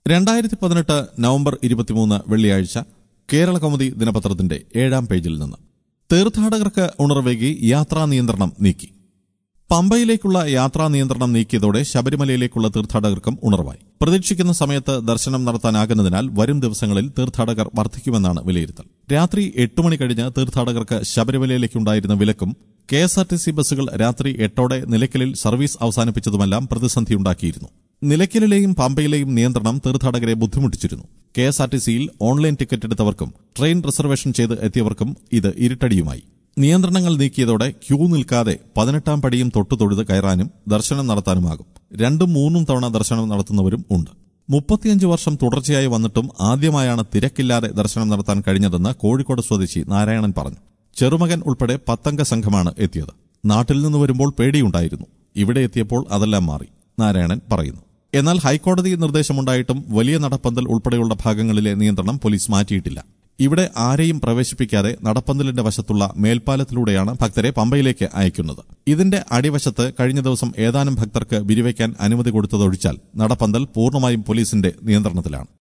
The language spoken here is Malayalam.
രണ്ടായിരത്തി പതിനെട്ട് നവംബർ ഇരുപത്തിമൂന്ന് വെള്ളിയാഴ്ച കേരള കൗമുദി ദിനപത്രത്തിന്റെ ഏഴാം പേജിൽ നിന്ന് തീർത്ഥാടകർക്ക് ഉണർവേകി യാത്രാ നിയന്ത്രണം നീക്കി പമ്പയിലേക്കുള്ള യാത്രാ നിയന്ത്രണം നീക്കിയതോടെ ശബരിമലയിലേക്കുള്ള തീർത്ഥാടകർക്കും ഉണർവായി പ്രതീക്ഷിക്കുന്ന സമയത്ത് ദർശനം നടത്താനാകുന്നതിനാൽ വരും ദിവസങ്ങളിൽ തീർത്ഥാടകർ വർദ്ധിക്കുമെന്നാണ് വിലയിരുത്തൽ രാത്രി എട്ട് മണി കഴിഞ്ഞ് തീർത്ഥാടകർക്ക് ശബരിമലയിലേക്കുണ്ടായിരുന്ന വിലക്കും K S R T C ബസ്സുകൾ രാത്രി എട്ടോടെ നിലയ്ക്കലിൽ സർവീസ് അവസാനിപ്പിച്ചതുമെല്ലാം പ്രതിസന്ധിയുണ്ടാക്കിയിരുന്നു നിലയ്ക്കലിലെയും പമ്പയിലെയും നിയന്ത്രണം തീർത്ഥാടകരെ ബുദ്ധിമുട്ടിച്ചിരുന്നു കെ എസ് ആർ ടി സിയിൽ ഓൺലൈൻ ടിക്കറ്റ് എടുത്തവർക്കും ട്രെയിൻ റിസർവേഷൻ ചെയ്ത് എത്തിയവർക്കും ഇത് ഇരുട്ടടിയുമായി നിയന്ത്രണങ്ങൾ നീക്കിയതോടെ ക്യൂ നിൽക്കാതെ പതിനെട്ടാം പടിയും തൊട്ടു തൊഴുത് കയറാനും ദർശനം നടത്താനുമാകും രണ്ടും മൂന്നും തവണ ദർശനം നടത്തുന്നവരും ഉണ്ട് മുപ്പത്തിയഞ്ച് വർഷം തുടർച്ചയായി വന്നിട്ടും ആദ്യമായാണ് തിരക്കില്ലാതെ ദർശനം നടത്താൻ കഴിഞ്ഞതെന്ന് കോഴിക്കോട് സ്വദേശി നാരായണൻ പറഞ്ഞു ചെറുമകൻ ഉൾപ്പെടെ പത്തംഗ സംഘമാണ് എത്തിയത് നാട്ടിൽ നിന്ന് വരുമ്പോൾ പേടിയുണ്ടായിരുന്നു ഇവിടെ എത്തിയപ്പോൾ അതെല്ലാം മാറി നാരായണൻ പറയുന്നു എന്നാൽ ഹൈക്കോടതി നിർദ്ദേശമുണ്ടായിട്ടും വലിയ നടപ്പന്തൽ ഉൾപ്പെടെയുള്ള ഭാഗങ്ങളിലെ നിയന്ത്രണം പോലീസ് മാറ്റിയിട്ടില്ല ഇവിടെ ആരെയും പ്രവേശിപ്പിക്കാതെ നടപ്പന്തലിന്റെ വശത്തുള്ള മേൽപ്പാലത്തിലൂടെയാണ് ഭക്തരെ പമ്പയിലേക്ക് അയക്കുന്നത് ഇതിന്റെ അടിവശത്ത് കഴിഞ്ഞ ദിവസം ഏതാനും ഭക്തർക്ക് വിരിവയ്ക്കാൻ അനുമതി കൊടുത്തതൊഴിച്ചാൽ നടപ്പന്തൽ പൂർണ്ണമായും പോലീസിന്റെ നിയന്ത്രണത്തിലാണ്